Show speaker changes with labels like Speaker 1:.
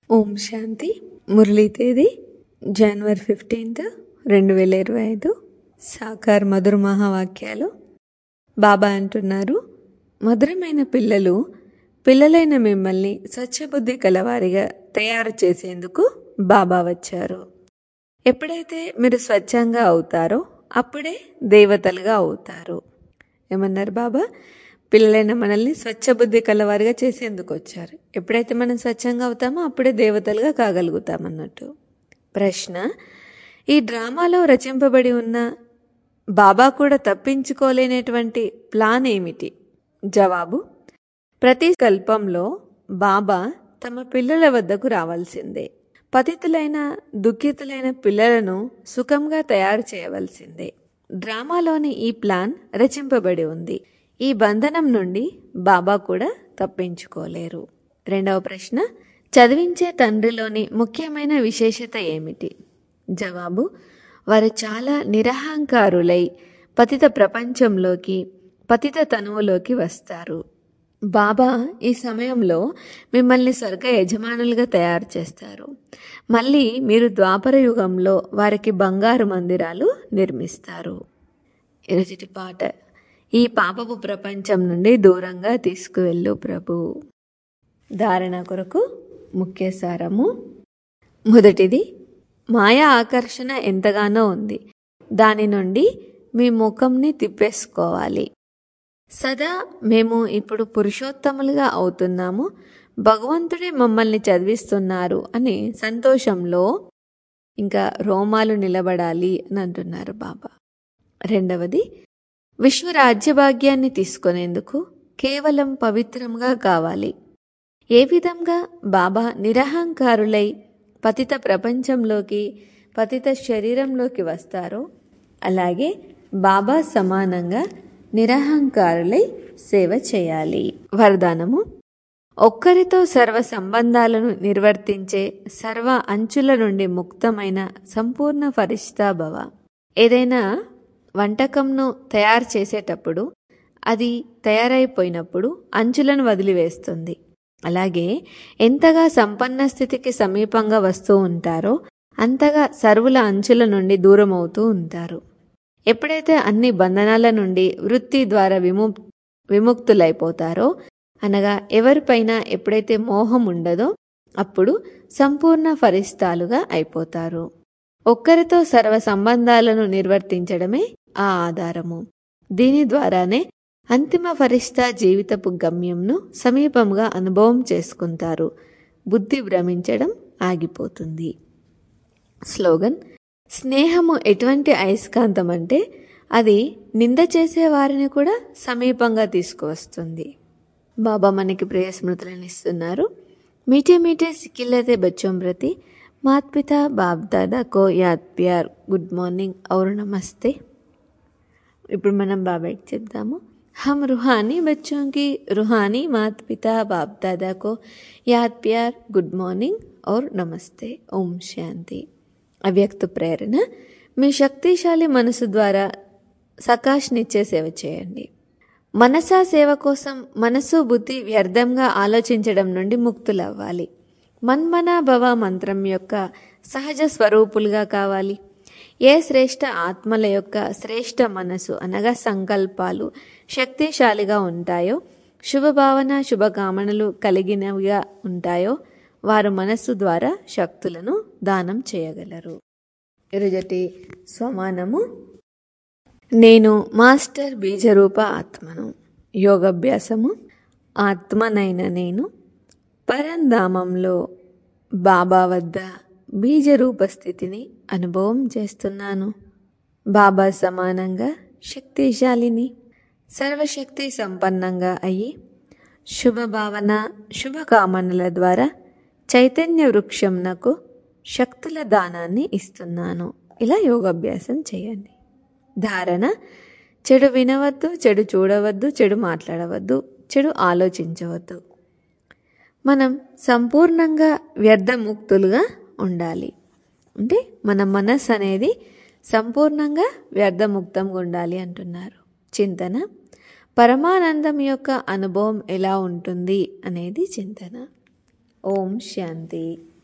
Speaker 1: ఓం శాంతి మురళీ తేదీ జనవరి ఫిఫ్టీన్త్ రెండు వేల ఇరవై ఐదు సాకార్ మధుర మహావాక్యాలు బాబా అంటున్నారు మధురమైన పిల్లలు పిల్లలైన మిమ్మల్ని స్వచ్ఛబుద్ధి కలవారిగా తయారు చేసేందుకు బాబా వచ్చారు ఎప్పుడైతే మీరు స్వచ్ఛంగా అవుతారో అప్పుడే దేవతలుగా అవుతారు ఏమన్నారు బాబా పిల్లలైన మనల్ని స్వచ్ఛబుద్ధి కలవారిగా చేసేందుకు వచ్చారు ఎప్పుడైతే మనం స్వచ్ఛంగా అవుతామో అప్పుడే దేవతలుగా కాగలుగుతామన్నట్టు ప్రశ్న ఈ డ్రామాలో రచింపబడి ఉన్న బాబా కూడా తప్పించుకోలేనటువంటి ప్లాన్ ఏమిటి జవాబు ప్రతి కల్పంలో బాబా తమ పిల్లల వద్దకు రావాల్సిందే పతితులైన దుఃఖితులైన పిల్లలను సుఖంగా తయారు చేయవలసిందే డ్రామాలోని ఈ ప్లాన్ రచింపబడి ఉంది ఈ బంధనం నుండి బాబా కూడా తప్పించుకోలేరు రెండవ ప్రశ్న చదివించే తండ్రిలోని ముఖ్యమైన విశేషత ఏమిటి జవాబు వారు చాలా నిరహంకారులై పతిత ప్రపంచంలోకి పతిత తనువులోకి వస్తారు బాబా ఈ సమయంలో మిమ్మల్ని స్వర్గ యజమానులుగా తయారు చేస్తారు మళ్ళీ మీరు ద్వాపర యుగంలో వారికి బంగారు మందిరాలు నిర్మిస్తారు ఈరోజుటి పాట ఈ పాపపు ప్రపంచం నుండి దూరంగా తీసుకువెళ్ళు ప్రభు ధారణ కొరకు ముఖ్య సారము మొదటిది మాయా ఆకర్షణ ఎంతగానో ఉంది దాని నుండి మీ ముఖంని తిప్పేసుకోవాలి సదా మేము ఇప్పుడు పురుషోత్తములుగా అవుతున్నాము భగవంతుడే మమ్మల్ని చదివిస్తున్నారు అని సంతోషంలో ఇంకా రోమాలు నిలబడాలి అని అంటున్నారు బాబా రెండవది విశ్వ రాజ్యభాగ్యాన్ని తీసుకునేందుకు కేవలం పవిత్రంగా కావాలి ఏ విధంగా బాబా నిరహంకారులై పతిత ప్రపంచంలోకి పతిత శరీరంలోకి వస్తారో అలాగే బాబా సమానంగా నిరహంకారులై సేవ చేయాలి వరదానము ఒక్కరితో సర్వ సంబంధాలను నిర్వర్తించే సర్వ అంచుల నుండి ముక్తమైన సంపూర్ణ ఫరిష్టాభవ ఏదైనా వంటకంను తయారు చేసేటప్పుడు అది తయారైపోయినప్పుడు అంచులను వదిలివేస్తుంది అలాగే ఎంతగా సంపన్న స్థితికి సమీపంగా వస్తూ ఉంటారో అంతగా సర్వుల అంచుల నుండి దూరం అవుతూ ఉంటారు ఎప్పుడైతే అన్ని బంధనాల నుండి వృత్తి ద్వారా విము విముక్తులైపోతారో అనగా ఎవరిపైన ఎప్పుడైతే మోహం ఉండదో అప్పుడు సంపూర్ణ ఫరిస్తాలుగా అయిపోతారు ఒక్కరితో సర్వ సంబంధాలను నిర్వర్తించడమే ఆ ఆధారము దీని ద్వారానే అంతిమ ఫరిష్ట జీవితపు గమ్యంను సమీపంగా అనుభవం చేసుకుంటారు బుద్ధి భ్రమించడం ఆగిపోతుంది స్లోగన్ స్నేహము ఎటువంటి అయస్కాంతం అంటే అది నింద చేసే వారిని కూడా సమీపంగా తీసుకువస్తుంది బాబా మనకి ప్రియ స్మృతులను ఇస్తున్నారు మీటే మీటే సిక్కిల్లతే బచ్చోం ప్రతి మాత్ పితా బాప్ దాదా కో యాద్ ప్యార్ గుడ్ మార్నింగ్ ఔర్ నమస్తే ఇప్పుడు మనం బాబాయ్కి చెప్దాము हम रूहानी बच्चों की रूहानी माता पिता बाप दादा को याद प्यार గుడ్ మార్నింగ్ और నమస్తే ఓం శాంతి అవ్యక్త ప్రేరణ మీ శక్తిశాలి మనసు ద్వారా సకాష్నిచ్చే సేవ చేయండి మనసా సేవ కోసం మనసు బుద్ధి వ్యర్థంగా ఆలోచించడం నుండి ముక్తులవ్వాలి మన్మనా భవ మంత్రం యొక్క సహజ స్వరూపులుగా కావాలి ఏ శ్రేష్ఠ ఆత్మల యొక్క శ్రేష్ఠ మనసు అనగా సంకల్పాలు శక్తిశాలిగా ఉంటాయో శుభభావన శుభకామనలు కలిగినవిగా ఉంటాయో వారు మనస్సు ద్వారా శక్తులను దానం చేయగలరు ఇరుజటి స్వమానము నేను మాస్టర్ బీజరూప ఆత్మను యోగాభ్యాసము ఆత్మనైన నేను పరంధామంలో బాబా వద్ద బీజరూప స్థితిని అనుభవం చేస్తున్నాను బాబా సమానంగా శక్తిశాలిని సర్వశక్తి సంపన్నంగా అయ్యి శుభభావన శుభకామనల ద్వారా చైతన్య వృక్షంనకు శక్తుల దానాన్ని ఇస్తున్నాను ఇలా యోగాభ్యాసం చేయండి ధారణ చెడు వినవద్దు చెడు చూడవద్దు చెడు మాట్లాడవద్దు చెడు ఆలోచించవద్దు మనం సంపూర్ణంగా వ్యర్థముక్తులుగా ఉండాలి అంటే మన మనస్సు అనేది సంపూర్ణంగా వ్యర్థముక్తంగా ఉండాలి అంటున్నారు చింతన పరమానందం యొక్క అనుభవం ఎలా ఉంటుంది అనేది చింతన ఓం శాంతి